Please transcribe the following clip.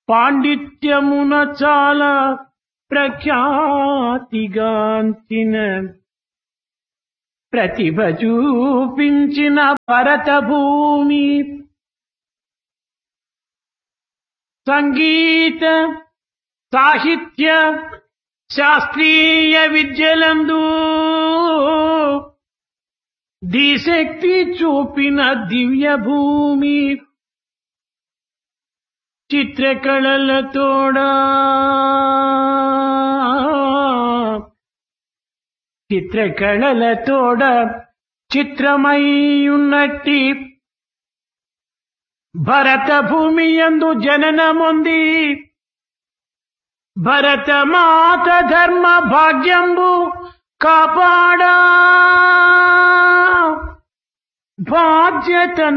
పాండిత్యమున చాలా ప్రఖ్యాతిగాంచిన ప్రతిభ చూపించిన భరత భూమి సంగీత సాహిత్య శాస్త్రీయ విద్యలందు దిశక్తి చూపిన దివ్య భూమి చిత్రకళలతోడా చిత్రకళలతోడ చిత్రమయ్యున్నట్టి భరత భూమి యందు జననముంది భరత మాత ధర్మ భాగ్యంబు కాపాడా బాధ్యత